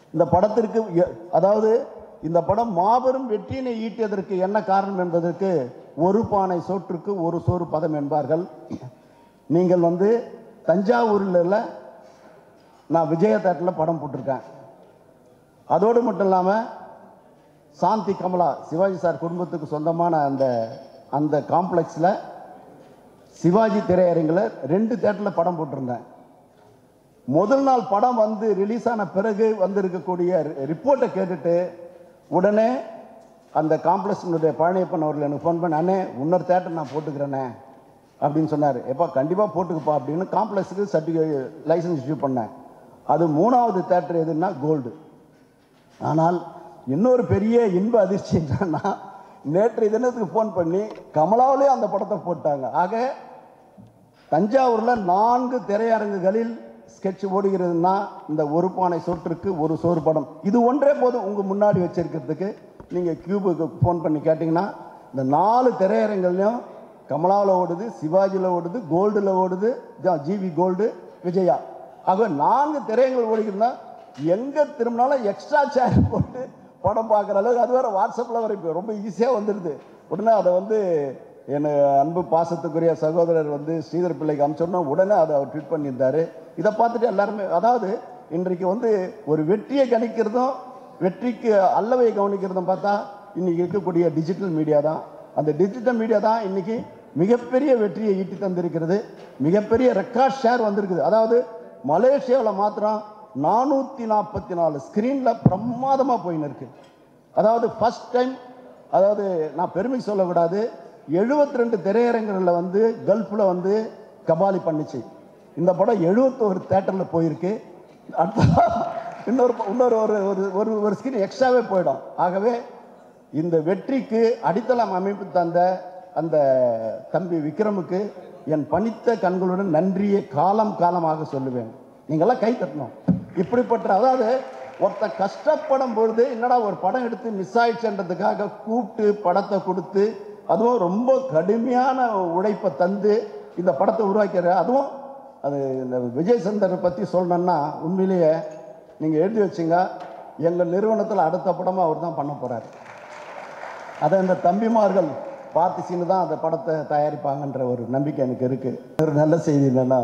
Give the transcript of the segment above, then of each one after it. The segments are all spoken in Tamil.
இந்த படத்திற்கு எ- அதாவது இந்த படம் மாபெரும் வெற்றியினை ஈட்டியதற்கு என்ன காரணம் என்பதற்கு ஒரு பானை சோற்றுக்கு ஒரு சோறு பதம் என்பார்கள் நீங்கள் வந்து தஞ்சாவூரில் உள்ள நான் விஜய தேட்டரில் படம் போட்டிருக்கேன் அதோடு மட்டும் இல்லாமல் சாந்தி கமலா சிவாஜி சார் குடும்பத்துக்கு சொந்தமான அந்த அந்த காம்ப்ளெக்ஸில் சிவாஜி திரையரங்கில் ரெண்டு தேட்டரில் படம் போட்டிருந்தேன் முதல் நாள் படம் வந்து ரிலீஸ் ஆன பிறகு வந்திருக்கக்கூடிய ரிப்போர்ட்டை கேட்டுட்டு உடனே அந்த காம்ப்ளெக்ஸினுடைய பழனியப்பன் அவர்கள் எனக்கு ஃபோன் பண்ணி அண்ணே இன்னொரு தேட்டர் நான் போட்டுக்கிறேனே அப்படின்னு சொன்னார் எப்பா கண்டிப்பாக போட்டுக்குப்பா அப்படின்னு காம்ப்ளெக்ஸுக்கு சர்டிஃபிகேட் லைசன்ஸ் இஷ்யூ பண்ணேன் அது மூணாவது தேட்டர் எதுன்னா கோல்டு ஆனால் இன்னொரு பெரிய இன்ப அதிர்ச்சி என்னன்னா நேற்று தினத்துக்கு ஃபோன் பண்ணி கமலாவிலே அந்த படத்தை போட்டாங்க ஆக தஞ்சாவூரில் நான்கு திரையரங்குகளில் ஸ்கெட்ச் ஓடுகிறதுனா இந்த ஒரு பானை சோற்றுக்கு ஒரு சோறு படம் இது ஒன்றே போதும் உங்கள் முன்னாடி வச்சிருக்கிறதுக்கு நீங்கள் கியூபுக்கு ஃபோன் பண்ணி கேட்டிங்கன்னா இந்த நாலு திரையரங்குலையும் கமலாவில் ஓடுது சிவாஜியில் ஓடுது கோல்டில் ஓடுது ஜிவி கோல்டு விஜயா ஆக நான்கு திரையங்கள் ஓடுகிறதுனா எங்கே திரும்பினாலும் எக்ஸ்ட்ரா சேர் போட்டு படம் பார்க்குற அளவுக்கு அது வேறு வாட்ஸ்அப்பில் வர இப்போ ரொம்ப ஈஸியாக வந்துடுது உடனே அதை வந்து என் அன்பு பாசத்துக்குரிய சகோதரர் வந்து ஸ்ரீதர் பிள்ளைக்கு அனுப்பிச்சோன்னா உடனே அதை அவர் ட்வீட் பண்ணியிருந்தாரு இதை பார்த்துட்டு எல்லாருமே அதாவது இன்றைக்கு வந்து ஒரு வெற்றியை கணிக்கிறதும் வெற்றிக்கு அல்லவை கவனிக்கிறதும் பார்த்தா இன்னைக்கு இருக்கக்கூடிய டிஜிட்டல் மீடியா தான் அந்த டிஜிட்டல் மீடியா தான் இன்னைக்கு மிகப்பெரிய வெற்றியை ஈட்டி தந்திருக்கிறது மிகப்பெரிய ரெக்கார்ட் ஷேர் வந்திருக்குது அதாவது மலேசியாவில் மாத்திரம் நானூற்றி நாற்பத்தி நாலு ஸ்க்ரீனில் பிரமாதமாக போயின்னு இருக்கு அதாவது ஃபர்ஸ்ட் டைம் அதாவது நான் பெருமை சொல்லக்கூடாது 72 ரெண்டு திரையரங்குகளில் வந்து கல்ஃபில் வந்து கபாலி பண்ணுச்சு இந்த படம் 71 தேட்டரில் போயிருக்கு அடுத்த இன்னொரு இன்னொரு ஒரு ஒரு ஒரு ஒரு ஸ்கிரீன் எக்ஸ்ட்ராவே போயிடும் ஆகவே இந்த வெற்றிக்கு அடித்தளம் அமைப்பு தந்த அந்த தம்பி விக்ரமுக்கு என் பணித்த கண்களுடன் நன்றியை காலம் காலமாக சொல்லுவேன் நீங்கெல்லாம் கை தட்டணும் இப்படிப்பட்ட அதாவது ஒருத்தன் கஷ்டப்படும் பொழுது என்னடா ஒரு படம் எடுத்து மிஸ் ஆயிடுச்சுன்றதுக்காக கூப்பிட்டு படத்தை கொடுத்து அதுவும் ரொம்ப கடுமையான உழைப்பை தந்து இந்த படத்தை உருவாக்கிற அதுவும் அது இந்த விஜய் சந்தரை பற்றி சொல்லணும்னா உண்மையிலேயே நீங்கள் எழுதி வச்சுங்க எங்கள் நிறுவனத்தில் அடுத்த படமாக அவர் தான் பண்ண போகிறார் அதை இந்த தம்பிமார்கள் பார்த்து சீனு தான் அந்த படத்தை தயாரிப்பாங்கன்ற ஒரு நம்பிக்கை எனக்கு இருக்குது ஒரு நல்ல செய்தி என்னென்னா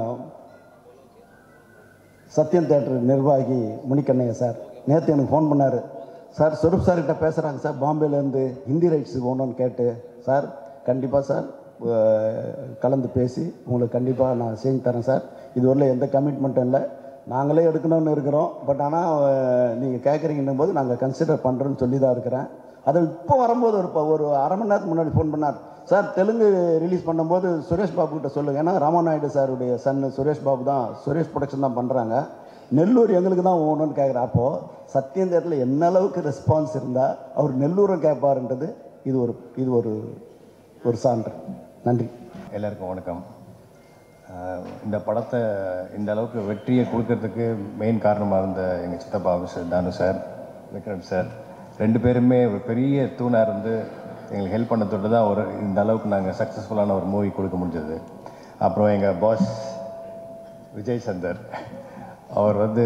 சத்யம் தேட்டர் நிர்வாகி முனிக்கண்ணையா சார் நேற்று எனக்கு ஃபோன் பண்ணார் சார் சொரூப் சார்கிட்ட பேசுகிறாங்க சார் பாம்பேலேருந்து ஹிந்தி ரைட்ஸ் வேணும்னு கேட்டு சார் கண்டிப்பாக சார் அஹ், கலந்து பேசி உங்களுக்கு கண்டிப்பாக நான் செஞ்சு தரேன் சார் இதுவரையில் எந்த கமிட்மெண்ட்டும் இல்லை நாங்களே எடுக்கணும்னு இருக்கிறோம் பட் ஆனால் நீங்கள் கேட்குறீங்கன்னும் போது நாங்கள் கன்சிடர் பண்ணுறோன்னு சொல்லி தான் இருக்கிறேன் அது இப்போ வரும்போது ஒரு ப- ஒரு அரை மணி நேரத்துக்கு முன்னாடி ஃபோன் பண்ணார் சார் தெலுங்கு ரிலீஸ் பண்ணும்போது சுரேஷ் பாபு கிட்ட சொல்லுங்கள் ஏன்னா ராமநாயுடு சாருடைய சன்னு சுரேஷ் பாபு தான் சுரேஷ் ப்ரொடக்ஷன் தான் பண்ணுறாங்க நெல்லூர் எங்களுக்கு தான் ஓணும்னு கேட்குறேன் அப்போது சத்தியம் தேட்டரில் என்ன அளவுக்கு ரெஸ்பான்ஸ் இருந்தால் அவர் நெல்லூரும் கேட்பாருன்றது இது ஒரு இது ஒரு ஒரு சான்று நன்றி எல்லாருக்கும் வணக்கம் ஆஹ் இந்த படத்தை இந்த அளவுக்கு வெற்றியை கொடுக்கறதுக்கு மெயின் காரணமாக இருந்த எங்கள் சித்தப்பா மிஸ்டர் தானு சார் விக்ரம் சார் ரெண்டு பேருமே ஒரு பெரிய தூணாக இருந்து எங்களுக்கு ஹெல்ப் பண்ணதோடு தான் ஒரு இந்த அளவுக்கு நாங்கள் சக்ஸஸ்ஃபுல்லான ஒரு மூவி கொடுக்க முடிஞ்சது அப்புறம் எங்கள் பாஸ் விஜய் சந்தர் அவர் வந்து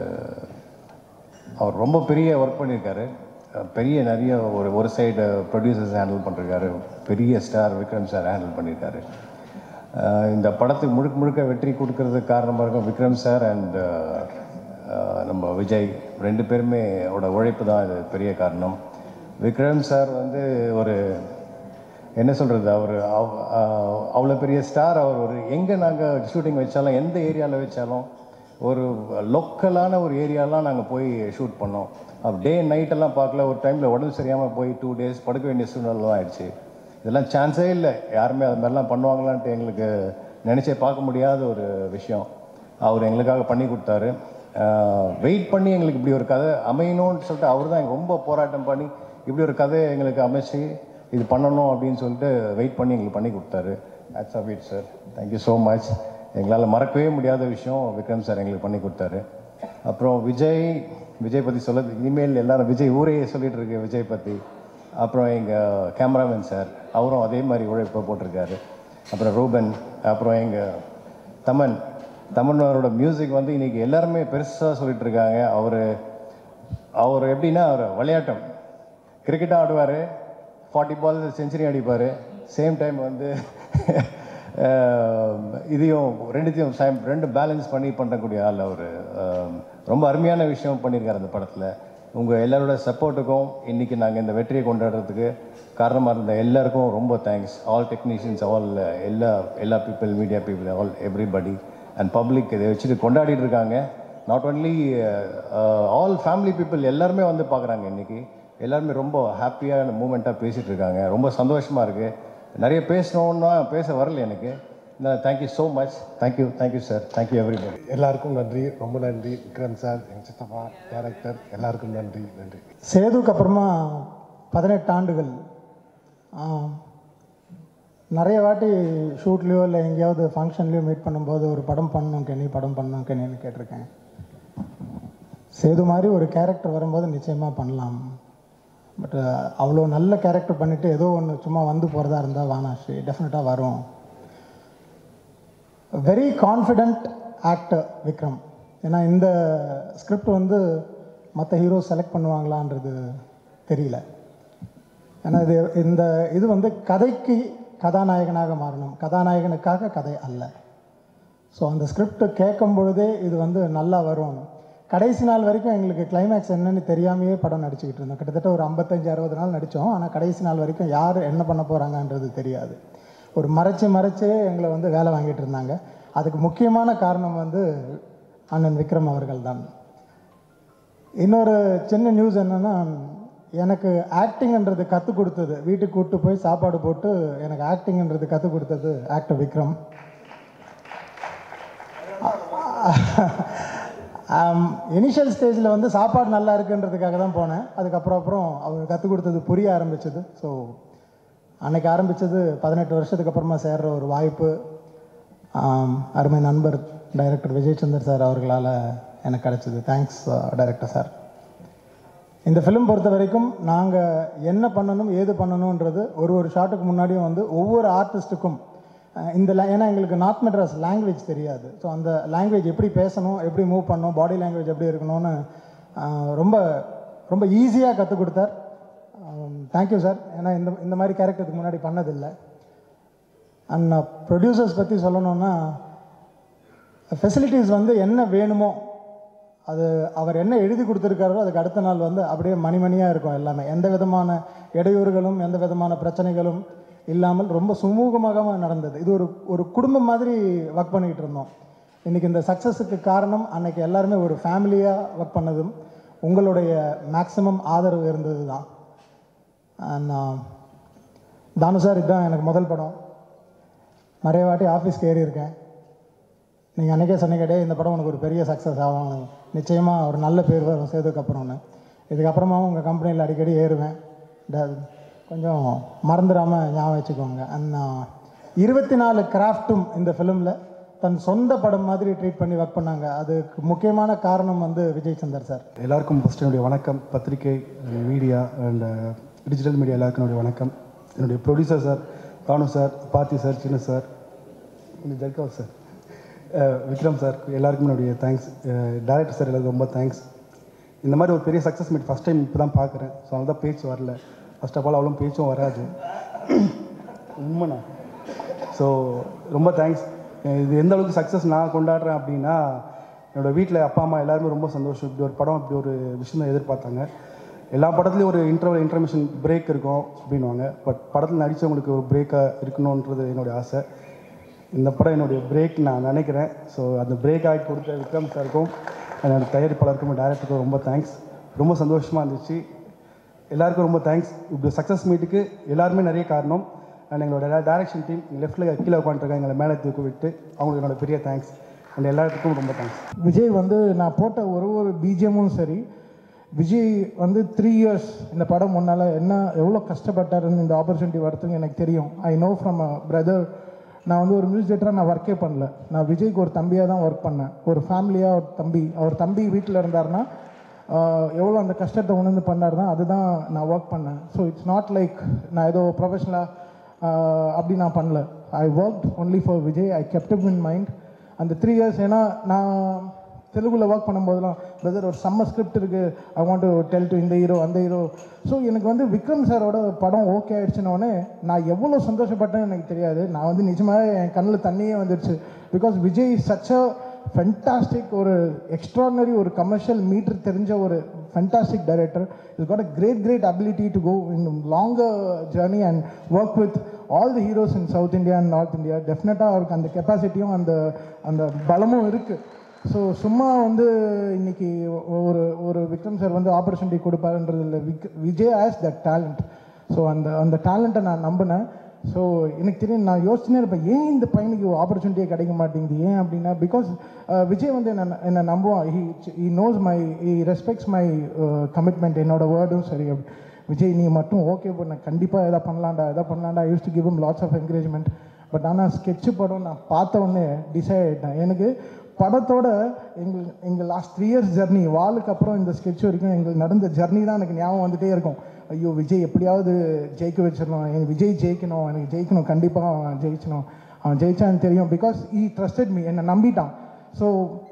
அவர் ரொம்ப பெரிய ஒர்க் பண்ணியிருக்காரு அஹ் பெரிய நிறைய ஒரு ஒரு சைடு ப்ரொடியூசர்ஸ் ஹேண்டில் பண்ணிருக்காரு பெரிய ஸ்டார் விக்ரம் சார் ஹேண்டில் பண்ணியிருக்காரு அஹ் இந்த படத்துக்கு முழுக்க முழுக்க வெற்றி கொடுக்கறதுக்கு காரணமாக இருக்கும் விக்ரம் சார் அண்ட் நம்ம விஜய் ரெண்டு பேருமே அவரோட உழைப்பு தான் இது பெரிய காரணம் விக்ரம் சார் வந்து ஒரு என்ன சொல்கிறது அவர் அவ்வளோ பெரிய ஸ்டார் அவர் ஒரு எங்கே நாங்கள் ஷூட்டிங் வச்சாலும் எந்த ஏரியாவில் வச்சாலும் ஒரு லோக்கலான ஒரு ஏரியாலாம் நாங்கள் போய் ஷூட் பண்ணோம் அப்போ டே நைட்டெல்லாம் பார்க்கல ஒரு டைமில் உடம்பு சரியாமல் போய் டூ டேஸ் படுக்க வேண்டிய சூழ்நிலை ஆயிடுச்சு இதெல்லாம் சான்ஸே இல்லை யாருமே அது மாதிரிலாம் பண்ணுவாங்களான்ட்டு எங்களுக்கு நினச்சே பார்க்க முடியாத ஒரு விஷயம் அவர் எங்களுக்காக பண்ணி கொடுத்தாரு வெயிட் பண்ணி எங்களுக்கு இப்படி ஒரு கதை அமையணும்னு சொல்லிட்டு அவர் தான் ரொம்ப போராட்டம் பண்ணி இப்படி ஒரு கதை எங்களுக்கு அமைச்சு இது பண்ணணும் அப்படின்னு சொல்லிட்டு வெயிட் பண்ணி எங்களுக்கு பண்ணி கொடுத்தாரு hats off it sir thank you so much எங்களால் மறக்கவே முடியாத விஷயம் விக்ரம் சார் எங்களுக்கு பண்ணி கொடுத்தாரு அப்புறம் விஜய் விஜய் பற்றி சொல்ல இனிமேல் எல்லாரும் விஜய் ஊரையே சொல்லிட்டு இருக்கு விஜய் பற்றி அப்புறம் எங்கள் கேமராமேன் சார் அவரும் அதே மாதிரி உழைப்பை போட்டிருக்காரு அப்புறம் ரூபன் அப்புறம் எங்கள் தமன் தமன் அவரோட மியூசிக் வந்து இன்னைக்கு எல்லாருமே பெருசாக சொல்லிட்டு இருக்காங்க அவர் அவர் எப்படின்னா அவர் விளையாட்டம் கிரிக்கெட்டாக ஆடுவார் ஃபார்ட்டி பால் செஞ்சுரி அடிப்பார் சேம் டைம் வந்து அஹ், இதையும் ரெண்டுத்தையும் சேம் ரெண்டு பேலன்ஸ் பண்ணி பண்ணக்கூடிய ஆள் அவர் ரொம்ப அருமையான விஷயம் பண்ணியிருக்காரு அந்த படத்தில் உங்கள் எல்லாரோட சப்போர்ட்டுக்கும் இன்றைக்கி நாங்கள் இந்த வெற்றியை கொண்டாடுறதுக்கு காரணமாக இருந்த எல்லாருக்கும் ரொம்ப தேங்க்ஸ் ஆல் டெக்னீஷியன்ஸ் ஆல் எல்லா எல்லா people media people all everybody and public இதை வச்சுட்டு கொண்டாடிட்டு இருக்காங்க not only all family people எல்லாருமே வந்து பார்க்குறாங்க இன்றைக்கி எல்லாருமே ரொம்ப ஹாப்பியான மூமெண்ட்டாக பேசிகிட்டு இருக்காங்க ரொம்ப சந்தோஷமாக இருக்குது நிறைய பேசணுன்னா பேச வரல எனக்கு thank you so much thank you thank you sir thank you everybody எல்லாருக்கும் நன்றி ரொம்ப நன்றி விக்ரம் சார் எங்கள் சித்தப்பா டேரக்டர் எல்லாருக்கும் நன்றி நன்றி சேதுக்கு அப்புறமா பதினெட்டு ஆண்டுகள் ஆ, நிறைய வாட்டி ஷூட்லேயோ இல்லை எங்கேயாவது ஃபங்க்ஷன்லேயோ மீட் பண்ணும்போது ஒரு படம் பண்ணணும் கெனி படம் பண்ணணும் கெனின்னு கேட்டிருக்கேன் சேது மாதிரி ஒரு கேரக்டர் வரும்போது நிச்சயமாக பண்ணலாம் பட் அவ்வளோ நல்ல கேரக்டர் பண்ணிவிட்டு ஏதோ ஒன்று சும்மா வந்து போகிறதா இருந்தால் வானாஸ்ரீ டெஃபினட்டாக வரும் வெரி கான்ஃபிடென்ட் ஆக்டர் விக்ரம் ஏன்னா இந்த ஸ்கிரிப்ட் வந்து மற்ற ஹீரோ செலக்ட் பண்ணுவாங்களான்றது தெரியல ஏன்னா இது இந்த இது வந்து கதைக்கு கதாநாயகனாக மாறணும் கதாநாயகனுக்காக கதை அல்ல ஸோ அந்த ஸ்கிரிப்ட் கேட்கும் பொழுதே இது வந்து நல்லா வரும் கடைசி நாள் வரைக்கும் எங்களுக்கு கிளைமேக்ஸ் என்னன்னு தெரியாமையே படம் நடிச்சுக்கிட்டு இருந்தோம் கிட்டத்தட்ட ஒரு ஐம்பத்தஞ்சு அறுபது நாள் நடித்தோம் ஆனால் கடைசி நாள் வரைக்கும் யார் என்ன பண்ண போகிறாங்கன்றது தெரியாது ஒரு மறைச்சு மறைச்சே எங்களை வந்து வேலை வாங்கிட்டு இருந்தாங்க அதுக்கு முக்கியமான காரணம் வந்து அண்ணன் விக்ரம் அவர்கள் தான் இன்னொரு சின்ன நியூஸ் என்னென்னா எனக்கு ஆக்டிங்ன்றது கற்றுக் கொடுத்தது வீட்டுக்கு கூப்பிட்டு போய் சாப்பாடு போட்டு எனக்கு ஆக்டிங்ன்றது கற்றுக் கொடுத்தது ஆக்டர் விக்ரம் இனிஷியல் ஸ்டேஜில் வந்து சாப்பாடு நல்லா இருக்குன்றதுக்காக தான் போனேன் அதுக்கப்புறம் அப்புறம் அவர் கற்றுக் கொடுத்தது புரிய ஆரம்பிச்சது ஸோ அன்னைக்கு ஆரம்பித்தது பதினெட்டு வருஷத்துக்கு அப்புறமா சேர்ற ஒரு வாய்ப்பு ஆம், அருமை நண்பர் டைரக்டர் விஜய் சந்தர் சார் அவர்களால் எனக்கு கிடச்சிது தேங்க்ஸ் டைரக்டர் சார் இந்த ஃபிலிம் பொறுத்த வரைக்கும் நாங்கள் என்ன பண்ணணும் ஏது பண்ணணுன்றது ஒரு ஒரு ஷாட்டுக்கு முன்னாடியும் வந்து ஒவ்வொரு ஆர்டிஸ்ட்டுக்கும் அஹ், இந்த la- ஏன்னா எங்களுக்கு நார்த் மெட்ராஸ் லாங்குவேஜ் தெரியாது ஸோ அந்த லாங்குவேஜ் எப்படி பேசணும் எப்படி மூவ் பண்ணணும் பாடி லாங்குவேஜ் எப்படி இருக்கணும்னு அஹ், ரொம்ப ரொம்ப ஈஸியாக கற்றுக் கொடுத்தார் தேங்க்யூ சார் ஏன்னா இந்த இந்த மாதிரி கேரக்டருக்கு முன்னாடி பண்ணதில்லை அண்ட் ப்ரொடியூசர்ஸ் பற்றி சொல்லணும்னா ஃபெசிலிட்டிஸ் வந்து என்ன வேணுமோ அது அவர் என்ன எழுதி கொடுத்துருக்காரோ அதுக்கு அடுத்த நாள் வந்து அப்படியே மணிமணியாக இருக்கும் எல்லாமே எந்த விதமான இடையூறுகளும் எந்த விதமான பிரச்சனைகளும் இல்லாமல் ரொம்ப சுமூகமாக நடந்தது இது ஒரு ஒரு குடும்பம் மாதிரி ஒர்க் பண்ணிக்கிட்டு இருந்தோம் இன்றைக்கி இந்த சக்ஸஸுக்கு காரணம் அன்னைக்கு எல்லாருமே ஒரு ஃபேமிலியாக ஒர்க் பண்ணதும் உங்களுடைய மேக்ஸிமம் ஆதரவு இருந்தது தான் அண்ட் தானு சார் இதுதான் எனக்கு முதல் படம் நிறைய வாட்டி ஆஃபீஸ்க்கு ஏறி இருக்கேன் நீங்கள் அன்றைக்கே சொன்னீங்கடே இந்த படம் உனக்கு ஒரு பெரிய சக்ஸஸ் ஆகும் நிச்சயமாக ஒரு நல்ல பேர் வரும் சேதுக்கப்புறம்னு இதுக்கப்புறமாவும் உங்கள் கம்பெனியில் அடிக்கடி ஏறுவேன் ட- கொஞ்சம் மறந்துடாமல் ஞாபகம் வச்சுக்கோங்க அண்ட் இருபத்தி நாலு கிராஃப்ட்டும் இந்த ஃபிலிமில் தன் சொந்த படம் மாதிரி ட்ரீட் பண்ணி ஒர்க் பண்ணாங்க அதுக்கு முக்கியமான காரணம் வந்து விஜய் சந்தர் சார் எல்லாருக்கும் ஃபஸ்ட் என்னுடைய வணக்கம் பத்திரிகை மீடியா அண்ட் டிஜிட்டல் மீடியா எல்லாருக்கும் என்னுடைய வணக்கம் என்னுடைய producer sir Bhanu sir Parthi sir Chinna sir ஜர்காவ் சார் அஹ், விக்ரம் சார் எல்லாருக்கும் என்னுடைய தேங்க்ஸ் டேரக்டர் சார் எல்லாருக்கும் ரொம்ப தேங்க்ஸ் இந்த மாதிரி ஒரு பெரிய சக்ஸஸ் மீட் ஃபஸ்ட் டைம் இப்போ தான் பார்க்குறேன் ஸோ அதனால தான் பேச்சு வரல ஃபர்ஸ்ட் ஆஃப் ஆல் அவ்வளோ பேச்சும் வராது உண்மைண்ணா ஸோ ரொம்ப தேங்க்ஸ் இது எந்த அளவுக்கு சக்ஸஸ் நான் கொண்டாடுறேன் அப்படின்னா என்னோடய வீட்டில் அப்பா அம்மா எல்லாருமே ரொம்ப சந்தோஷம் இப்படி ஒரு படம் இப்படி ஒரு விஷயம் தான் எதிர்பார்த்தாங்க எல்லா படத்துலையும் ஒரு இன்டர்வல் இன்டர்மிஷன் பிரேக் இருக்கும் அப்படின்வாங்க பட் படத்தில் நடித்தவங்களுக்கு ஒரு பிரேக்காக இருக்கணுன்றது என்னுடைய ஆசை இந்த படம் என்னுடைய பிரேக் நான் நினைக்கிறேன் ஸோ அந்த பிரேக் ஆகி கொடுத்த விக்ரம் சாருக்கும் என்னோட தயாரிப்பாளருக்கும் டேரக்டருக்கும் ரொம்ப தேங்க்ஸ் ரொம்ப சந்தோஷமாக இருந்துச்சு எல்லாருக்கும் ரொம்ப தேங்க்ஸ் இப்படி சக்ஸஸ் மீட்டுக்கு எல்லாருமே நிறைய காரணம் அண்ட் எங்களோட டைரக்ஷன் டீம் லெஃப்ட்டில் கீழே உட்காந்துருக்காங்க எங்களை மேலே தூக்கி விட்டு அவங்களுக்கு என்னோட பெரிய தேங்க்ஸ் அண்ட் எல்லாத்துக்கும் ரொம்ப தேங்க்ஸ் விஜய் வந்து நான் போட்ட ஒரு ஒரு பிஜிஎம்மும் சரி விஜய் வந்து த்ரீ இயர்ஸ் இந்த படம் முன்னால் என்ன எவ்வளோ கஷ்டப்பட்டாருன்னு இந்த ஆப்பர்ச்சுனிட்டி வரதுக்கு எனக்கு தெரியும் I know from a brother நான் வந்து ஒரு மியூசிக் டேரக்டராக நான் ஒர்க்கே பண்ணல நான் விஜய்க்கு ஒரு தம்பியாக தான் ஒர்க் பண்ணேன் ஒரு ஃபேமிலியாக ஒரு தம்பி அவர் தம்பி வீட்டில் இருந்தாருன்னா ஆஹ், எவ்வளோ அந்த கஷ்டத்தை உணர்ந்து பண்ணாருன்னா அதுதான் நான் ஒர்க் பண்ணேன் ஸோ இட்ஸ் நாட் லைக் நான் ஏதோ ப்ரொஃபஷனலாக அப்படி நான் பண்ணல I work only for Vijay I kept in mind அந்த த்ரீ இயர்ஸ் ஏன்னா நான் தெலுங்குல ஒர்க் பண்ணும்போதெல்லாம் பிரதர் ஒரு செம்ம ஸ்கிரிப்ட் இருக்குது I want to tell to இந்த ஹீரோ அந்த ஹீரோ ஸோ எனக்கு வந்து விக்ரம் சாரோட படம் ஓகே ஆயிடுச்சுனோடனே நான் எவ்வளோ சந்தோஷப்பட்டேன்னு எனக்கு தெரியாது நான் வந்து நிஜமாவே என் கண்ணில் தண்ணியே வந்துடுச்சு because Vijay such a fantastic ஒரு எக்ஸ்ட்ரானரி ஒரு கமர்ஷியல் மீட்டர் தெரிஞ்ச ஒரு fantastic director is got a great great ability to go in longer journey and work with all the heroes in south India and north India டெஃபினட்டாக அவருக்கு அந்த கெப்பாசிட்டியும் அந்த அந்த பலமும் இருக்குது ஸோ சும்மா வந்து இன்னைக்கு ஒரு ஒரு விக்ரம் சார் வந்து ஆப்பர்ச்சுனிட்டி கொடுப்பாருன்றது இல்லை விக் Vijay has that talent so அந்த அந்த டேலண்ட்டை நான் நம்பினேன் ஸோ எனக்கு தெரியும் நான் யோசிச்சுனே இருப்பேன் ஏன் இந்த பையனுக்கு ஆப்பர்ச்சுனிட்டியே கிடைக்க மாட்டேங்குது ஏன் அப்படின்னா பிகாஸ் விஜய் வந்து என்ன என்னை நம்புவான் he he knows my he respects my commitment என்னோட வேர்டும் சரி அப்படி விஜய் நீ மட்டும் ஓகே பண்ண கண்டிப்பாக எதாவது பண்ணலாம்டா எதாவது பண்ணலாம்டா used to give lots of encouragement but ஆனால் ஸ்கெட்சு படம் நான் பார்த்த உடனே டிசைட் ஆகிட்டேன் எனக்கு படத்தோட எங்கள் எங்கள் லாஸ்ட் த்ரீ இயர்ஸ் ஜர்னி வாளுக்கு அப்புறம் இந்த ஸ்கெட்ச் வரைக்கும் எங்களுக்கு நடந்த ஜர்னி தான் எனக்கு ஞாபகம் வந்துட்டே இருக்கும் ஐயோ விஜய் எப்படியாவது ஜெயிக்க வச்சிடணும் எனக்கு விஜய் ஜெயிக்கணும் எனக்கு ஜெயிக்கணும் கண்டிப்பாக அவன் ஜெயிச்சணும் அவன் ஜெயிச்சான்னு தெரியும் பிகாஸ் ஈ ட்ரஸ்டட் மீ என்னை நம்பிட்டான் ஸோ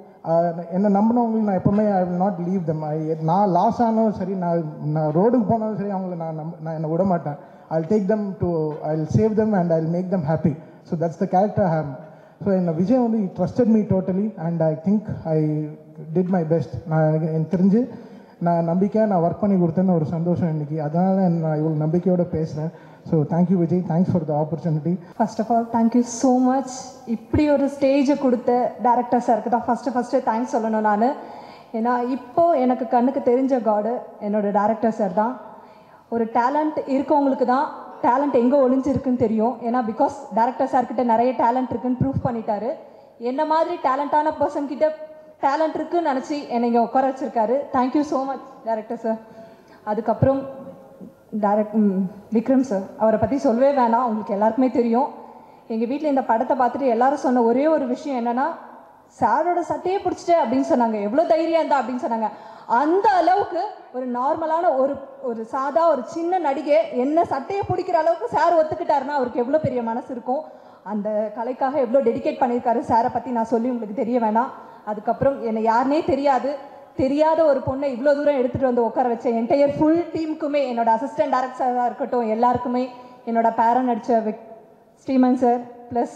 என்னை நம்பினவங்களுக்கு நான் எப்போவுமே I will not leave them I நான் லாஸ் ஆனாலும் சரி நான் நான் ரோடுக்கு போனாலும் சரி அவங்கள நான் நம்ப நான் என்னை விட மாட்டேன் I take them to I will save them and I will make them happy so that's the character hmm so என்ன விஜய் வந்து trusted me totally and I think I did my best நான் எனக்கு எனக்கு தெரிஞ்சு நான் நம்பிக்கையாக நான் ஒர்க் பண்ணி கொடுத்தேன்னு ஒரு சந்தோஷம் இன்னைக்கு அதனால நான் இவ்வளோ நம்பிக்கையோட பேசுகிறேன் so thank you Vijay thanks for the opportunity first of all thank you so much இப்படி ஒரு ஸ்டேஜை கொடுத்த டேரக்டர் சாருக்கு தான் ஃபஸ்ட்டு ஃபஸ்ட்டு தேங்க்ஸ் சொல்லணும் நான் ஏன்னா இப்போ எனக்கு கண்ணுக்கு தெரிஞ்ச காடு என்னோட டேரக்டர் சார் தான் ஒரு டேலண்ட் இருக்கவங்களுக்கு தான் டேலண்ட் எங்கே ஒளிஞ்சிருக்குன்னு தெரியும் ஏன்னா பிகாஸ் டேரக்டர் சார்கிட்ட நிறைய டேலண்ட் இருக்குன்னு ப்ரூவ் பண்ணிட்டாரு என்ன மாதிரி டேலண்டான பர்சன் கிட்ட டேலண்ட் இருக்குன்னு நினச்சி என்னை இங்கே உட்கார வச்சிருக்காரு thank you so much director sir அதுக்கப்புறம் டேரக்ட் விக்ரம் சார் அவரை பற்றி சொல்லவே வேணாம் உங்களுக்கு எல்லாருக்குமே தெரியும் எங்கள் வீட்டில் இந்த படத்தை பார்த்துட்டு எல்லாரும் சொன்ன ஒரே ஒரு விஷயம் என்னன்னா சாரோட சட்டையே பிடிச்சிட்டு அப்படின்னு சொன்னாங்க எவ்வளோ தைரியம் இருந்தா அப்படின்னு சொன்னாங்க அந்த அளவுக்கு ஒரு நார்மலான ஒரு ஒரு சாதா ஒரு சின்ன நடிகை என்ன சட்டையை பிடிக்கிற அளவுக்கு சார் ஒத்துக்கிட்டாருன்னா அவருக்கு எவ்வளோ பெரிய மனசு இருக்கும் அந்த கலைக்காக எவ்வளோ டெடிகேட் பண்ணியிருக்காரு சாரை பற்றி நான் சொல்லி உங்களுக்கு தெரிய வேணாம் அதுக்கப்புறம் என்னை யாருனே தெரியாது தெரியாத ஒரு பொண்ணை இவ்வளோ தூரம் எடுத்துகிட்டு வந்து உட்கார வச்ச என்டையர் ஃபுல் டீமுக்குமே என்னோட அசிஸ்டன்ட் டேரக்டராக இருக்கட்டும் எல்லாருக்குமே என்னோட பேரன் நடித்த விக் ஸ்ரீமன் சார் ப்ளஸ்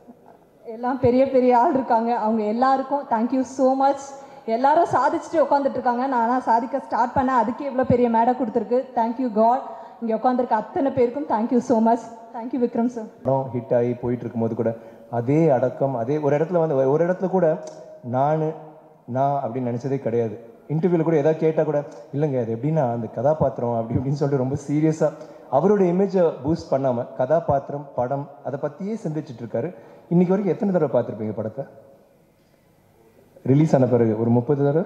எல்லாம் பெரிய பெரிய ஆள் இருக்காங்க அவங்க எல்லாருக்கும் தேங்க்யூ ஸோ மச் எல்லாரும் சாதிச்சுட்டு உட்காந்துட்டு இருக்காங்க நான் ஆனால் சாதிக்க ஸ்டார்ட் பண்ணேன் அதுக்கே இவ்வளோ பெரிய மேடை கொடுத்துருக்கு தேங்க்யூ காட் இங்கே உட்காந்துருக்க அத்தனை பேருக்கும் thank you so much thank you Vikram sir படம் ஹிட் ஆகி போயிட்டு இருக்கும்போது கூட அதே அடக்கம் அதே ஒரு இடத்துல வந்து ஒரு இடத்துல கூட நான் நான் அப்படின்னு நினச்சதே கிடையாது இன்டர்வியூவில் கூட எதாவது கேட்டால் கூட இல்லைங்க அது எப்படின்னா அந்த கதாபாத்திரம் அப்படி இப்படின்னு சொல்லிட்டு ரொம்ப சீரியஸாக அவரோட இமேஜை பூஸ்ட் பண்ணாமல் கதாபாத்திரம் படம் அதை பற்றியே சிந்திச்சிட்டு இருக்காரு இன்னைக்கு வரைக்கும் எத்தனை தடவை பார்த்துருப்பீங்க படத்தை ரிலீஸ் ஆன பிறகு ஒரு முப்பது தடவை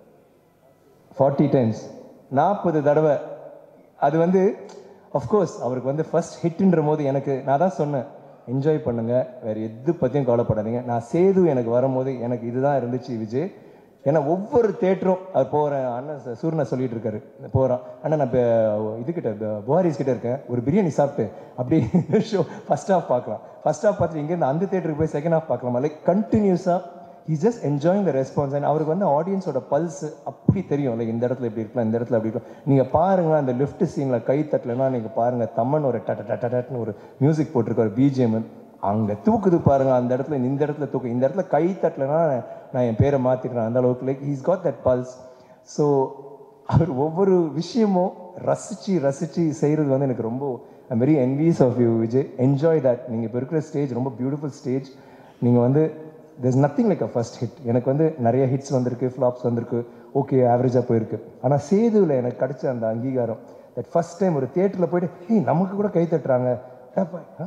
ஃபார்ட்டி டைம்ஸ் நாற்பது தடவை அது வந்து அஃப்கோர்ஸ் அவருக்கு வந்து ஃபர்ஸ்ட் ஹிட்ன்ற போது எனக்கு நான் தான் சொன்னேன் என்ஜாய் பண்ணுங்க வேற எது பற்றியும் கவலைப்படாதீங்க நான் சேது எனக்கு வரும்போது எனக்கு இதுதான் இருந்துச்சு விஜய் ஏன்னா ஒவ்வொரு தேட்டரும் அவர் போகிறேன் அண்ணன் ச- சூர்ணா சொல்லிட்டு இருக்காரு போகிறான் அண்ணன் நான் இப்போ இதுக்கிட்ட ப- புகாரிஸ் கிட்ட இருக்கேன் ஒரு பிரியாணி சாப்பிட்டு அப்படியே ஷோ ஃபர்ஸ்ட் ஹாஃப் பார்க்கலாம் ஃபர்ஸ்ட் ஹாஃப் பார்த்துட்டு இங்கேருந்து அந்த தேட்டருக்கு போய் செகண்ட் ஹாஃப் பார்க்கலாமா லைக் கண்டினியூஸாக he just enjoying the response and அவருக்கு வந்து ஆடியன்ஸோட பல்ஸ் அப்படி தெரியும் லைக் இந்த இடத்துல இப்படி இருக்கலாம் இந்த இடத்துல அப்படி இருக்கலாம் நீங்கள் பாருங்க அந்த லிஃப்ட் சீனில் கை தட்டலைன்னா நீங்கள் பாருங்க தம்மன் ஒரு டட்ட டட்ட டட்னு ஒரு மியூசிக் போட்டிருக்காரு பிஜிஎம் அங்கே தூக்குது பாருங்க அந்த இடத்துல இந்த இடத்துல தூக்கு இந்த இடத்துல கை தட்டலைன்னா நான் என் பேரை மாற்றிக்கிறேன் அந்த அளவுக்கு like he's got that pulse so அவர் ஒவ்வொரு விஷயமும் ரசிச்சு ரசிச்சு செய்கிறது வந்து எனக்கு ரொம்ப I'm very envious of you Vijay enjoy that நீங்கள் இப்போ இருக்கிற ஸ்டேஜ் ரொம்ப பியூட்டிஃபுல் ஸ்டேஜ் நீங்கள் வந்து there's nothing like a first hit எனக்கு வந்து நிறைய ஹிட்ஸ் வந்திருக்கு ஃப்ளாப்ஸ் வந்திருக்கு ஓகே ஆவரேஜாக போயிருக்கு ஆனால் சேதுவில் எனக்கு கிடைச்ச அந்த அங்கீகாரம் தட் ஃபர்ஸ்ட் டைம் ஒரு தியேட்டரில் போயிட்டு ஏய் நமக்கு கூட கை தட்டுறாங்க ஏப்பா, ஆ?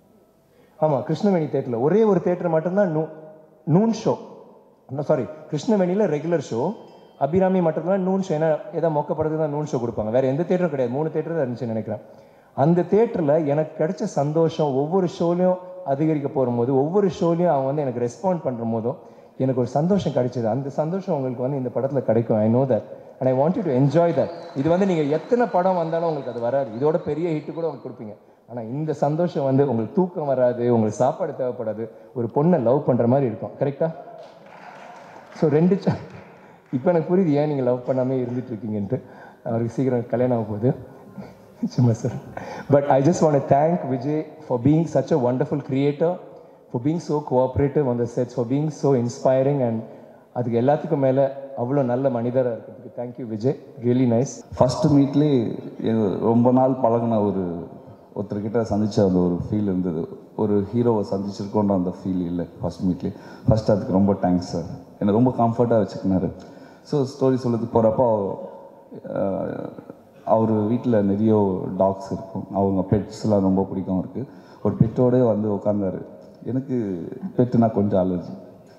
ஆமாம் கிருஷ்ணவேணி தேட்டரில் ஒரே ஒரு தேட்டர் மட்டும்தான் நூ நூன் ஷோ சாரி கிருஷ்ணவேணியில் ரெகுலர் ஷோ அபிராமி மட்டும்தான் நூன் ஷோ ஏன்னா ஏதாவது மொக்கப்படுறது தான் நூன் ஷோ கொடுப்பாங்க வேற எந்த தேட்டரும் கிடையாது மூணு தேட்டர் தான் இருந்துச்சுன்னு நினைக்கிறேன் அந்த தேட்டரில் எனக்கு கிடைச்ச சந்தோஷம் ஒவ்வொரு ஷோலையும் அதிகரிக்க போகும்போது ஒவ்வொரு ஷோலையும் அவங்க வந்து எனக்கு ரெஸ்பாண்ட் பண்ணுற போதும் எனக்கு ஒரு சந்தோஷம் கிடைச்சது அந்த சந்தோஷம் உங்களுக்கு வந்து இந்த படத்தில் கிடைக்கும் I know that and I want to enjoy that இது வந்து நீங்கள் எத்தனை படம் வந்தாலும் உங்களுக்கு அது வராது இதோட பெரிய ஹிட் கூட உங்களுக்கு கொடுப்பீங்க ஆனால் இந்த சந்தோஷம் வந்து உங்களுக்கு தூக்கம் வராது உங்களுக்கு சாப்பாடு தேவைப்படாது ஒரு பொண்ணை லவ் பண்ணுற மாதிரி இருக்கும் கரெக்டா ஸோ ரெண்டு இப்போ எனக்கு புரியுது ஏன் நீங்கள் லவ் பண்ணாமல் இருந்துட்டு இருக்கீங்கன்ட்டு அவருக்கு சீக்கிரம் கல்யாணம் ஆக போகுது சும்மா sir but I just want thank Vijay for being such a wonderful creator for being so cooperative on the sets for being so inspiring and அதுக்கு எல்லாத்துக்கும் மேலே அவ்வளோ நல்ல மனிதராக இருக்கிறதுக்கு thank you Vijay really nice first மீட்லேயே ரொம்ப நாள் பழகின ஒரு ஒருத்தர்கிட்ட சந்திச்ச அந்த ஒரு ஃபீல் இருந்தது ஒரு ஹீரோவை சந்திச்சிருக்கோன்ற அந்த ஃபீல் இல்லை ஃபஸ்ட் மீட்லேயே ஃபஸ்ட் அதுக்கு ரொம்ப தேங்க்ஸ் சார் என்னை ரொம்ப கம்ஃபர்ட்டாக வச்சுக்கினாரு ஸோ ஸ்டோரி சொல்லுறதுக்கு போகிறப்போ அவர் வீட்டில் நிறைய டாக்ஸ் இருக்கும் அவங்க பெட்ஸ்லாம் ரொம்ப பிடிக்கும் அவருக்கு ஒரு பெட்டோடே வந்து உட்காந்தாரு எனக்கு பெட்டுனா கொஞ்சம் அலர்ஜி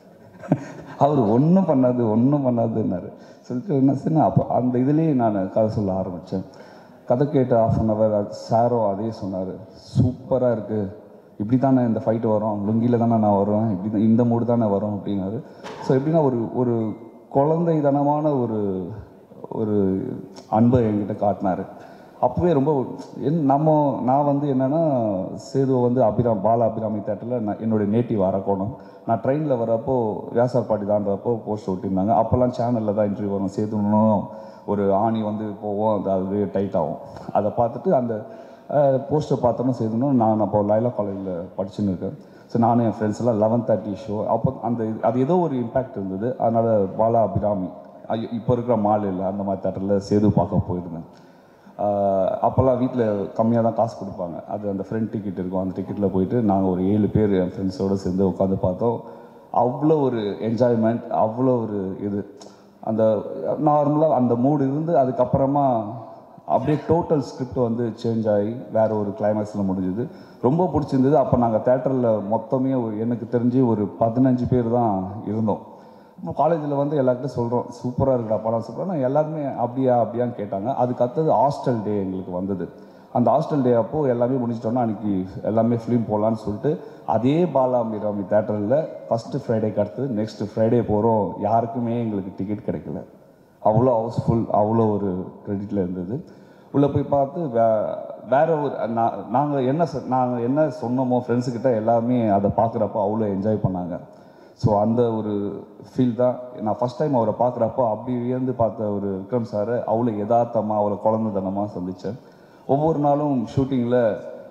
அவர் ஒன்றும் பண்ணாது ஒன்றும் பண்ணாதுன்னாரு சொல்லிட்டு என்ன சரி அப்போ அந்த இதுலேயே நான் கதை சொல்ல ஆரம்பித்தேன் கதை கேட்டு ஆஃப் அன் ஹவர் சாரும் அதே சொன்னார் சூப்பராக இருக்குது இப்படி தானே இந்த ஃபைட் வரும் லுங்கியில் தானே நான் வருவேன் இப்படி தான் இந்த மூடு தானே வரும் அப்படின்னாரு ஸோ எப்படின்னா ஒரு ஒரு குழந்தைதனமான ஒரு ஒரு அன்பை என்கிட்ட காட்டினாரு அப்போவே ரொம்ப என் நம்ம நான் வந்து என்னென்னா சேதுவை வந்து அபிராம் பால அபிராமி தேட்டரில் நான் என்னுடைய நேட்டிவ் அரக்கோணம் நான் ட்ரெயினில் வரப்போ வியாசார்பாடி தாண்டப்போ போஸ்ட் ஒட்டியிருந்தாங்க அப்போல்லாம் சேனலில் தான் இன்டர்வியூ வரும் சேதுனும் ஒரு ஆணி வந்து போவோம் அது அது டைட் ஆகும் அதை பார்த்துட்டு அந்த போஸ்டர் பார்த்தோன்னா சேதுனும் நான் அப்போ லைலா காலேஜில் படிச்சுன்னு இருக்கேன் ஸோ நானும் என் ஃப்ரெண்ட்ஸ் எல்லாம் லெவன் தேர்ட்டி ஷோ அப்போ அந்த இது- அது ஏதோ ஒரு இம்பேக்ட் இருந்தது அதனால் பாலா அபிராமி ஐயோ இப்போ இருக்கிற மால் இல்லை அந்த மாதிரி தேட்டரில் சேது பார்க்க போயிருந்தேன் ஆஹ் அப்போல்லாம் வீட்டில் கம்மியாக தான் காசு கொடுப்பாங்க அது அந்த ஃப்ரெண்ட் டிக்கெட் இருக்கும் அந்த டிக்கெட்டில் போயிட்டு நாங்கள் ஒரு ஏழு பேர் என் ஃப்ரெண்ட்ஸோடு சேர்ந்து உட்காந்து பார்த்தோம் அவ்வளோ ஒரு என்ஜாய்மெண்ட் அவ்வளோ ஒரு இது அந்த நார்மலாக அந்த மூடு இருந்து அதுக்கப்புறமா அப்படியே டோட்டல் ஸ்கிரிப்ட் வந்து சேஞ்ச் ஆகி வேற ஒரு கிளைமேக்ஸில் முடிஞ்சுது ரொம்ப பிடிச்சிருந்தது அப்போ நாங்கள் தேட்டரில் மொத்தமே ஒரு எனக்கு தெரிஞ்சு ஒரு பதினஞ்சு பேர் தான் இருந்தோம் இப்போ காலேஜில் வந்து எல்லாருக்கிட்டும் சொல்கிறோம் சூப்பராக இருக்குடா படம் சூப்பராக நான் எல்லாருமே அப்படியா அப்படியான்னு கேட்டாங்க அதுக்கு அடுத்தது ஹாஸ்டல் டே எங்களுக்கு வந்தது அந்த ஹாஸ்டல் டே அப்போ எல்லாமே முடிச்சிட்டோன்னா அன்றைக்கி எல்லாமே ஃபிலிம் போகலான்னு சொல்லிட்டு அதே பாலாம்பிராமி தேட்டரில் ஃபஸ்ட்டு ஃப்ரைடேக்கு அடுத்து நெக்ஸ்ட் ஃப்ரைடே போகிறோம் யாருக்குமே எங்களுக்கு டிக்கெட் கிடைக்கல அவ்வளோ ஹவுஸ்ஃபுல் அவ்வளோ ஒரு கிரெடிட்டில் இருந்தது உள்ளே போய் பார்த்து வே வேற ஒரு நாங்கள் என்ன நாங்கள் என்ன சொன்னோமோ ஃப்ரெண்ட்ஸுக்கிட்ட எல்லாமே அதை பார்க்குறப்போ அவ்வளோ என்ஜாய் பண்ணாங்க ஸோ அந்த ஒரு ஃபீல் தான் நான் ஃபஸ்ட் டைம் அவரை பார்க்குறப்போ அப்படி வியந்து பார்த்த ஒரு விக்ரம் சாரை அவ்வளோ யதார்த்தமாக அவ்வளோ குழந்தைத்தனமாக சந்தித்தேன் ஒவ்வொரு நாளும் ஷூட்டிங்கில்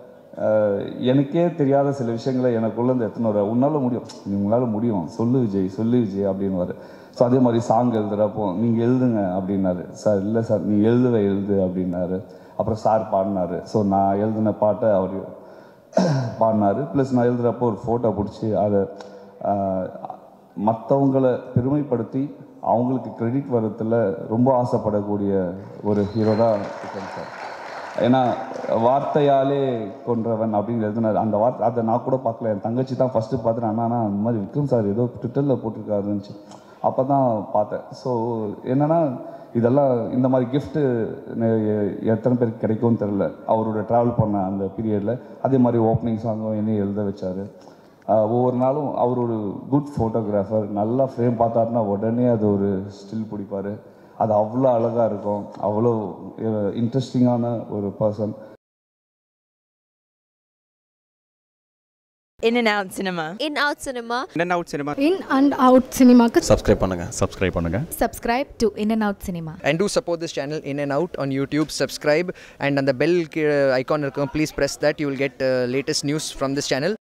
எனக்கே தெரியாத சில விஷயங்களை எனக்குள்ள இருந்து எத்தனை வர உன்னால் முடியும் நீ உங்களால் முடியும் சொல்லு விஜய் சொல்லு விஜய் அப்படின்னு ஸோ அதே மாதிரி சாங் எழுதுகிறப்போ நீங்கள் எழுதுங்க அப்படின்னாரு சார் இல்லை சார் நீ எழுதுவ எழுது அப்படின்னாரு அப்புறம் சார் பாடினாரு ஸோ நான் எழுதின பாட்டை அவர் பாடினாரு ப்ளஸ் நான் எழுதுகிறப்போ ஒரு ஃபோட்டோ பிடிச்சி அதை மற்றவங்களை பெருமைப்படுத்தி அவங்களுக்கு கிரெடிட் வரத்துல ரொம்ப ஆசைப்படக்கூடிய ஒரு ஹீரோ தான் விக்ரம் சார் ஏன்னா வார்த்தையாலே கொன்றவன் அப்படின்னு எழுதினார் அந்த வார்த்தை அதை நான் கூட பார்க்கல என் தங்கச்சி தான் ஃபஸ்ட்டு பார்த்துட்டு அண்ணா அந்த மாதிரி விக்ரம் சார் ஏதோ ட்விட்டரில் போட்டிருக்காருன்னு அப்போ தான் பார்த்தேன் ஸோ என்னென்னா இதெல்லாம் இந்த மாதிரி கிஃப்ட்டு எத்தனை பேருக்கு கிடைக்கும்னு தெரில அவரோட ட்ராவல் பண்ண அந்த பீரியடில் அதே மாதிரி ஓப்பனிங் சாங்கும் என்னையும் எழுத வச்சார் ஒவ்வொரு நாளும் அவர் ஒரு குட் ஃபோட்டோகிராஃபர் நல்லா ஃப்ரேம் பார்த்தாருன்னா உடனே அது ஒரு ஸ்டில் பிடிப்பார் அது அவ்வளோ அழகாக இருக்கும் அவ்வளோ இன்ட்ரெஸ்டிங்கான ஒரு person In and out cinema. In Out Cinema. In and out cinema. In and Out சினிமாக்கு சப்ஸ்கிரைப் பண்ணுங்க சப்ஸ்கிரைப் பண்ணுங்க subscribe to In and Out Cinema and do support this channel in and out on youtube subscribe and on the bell ki- icon இருக்கும், please press that you will get uh, latest news from this channel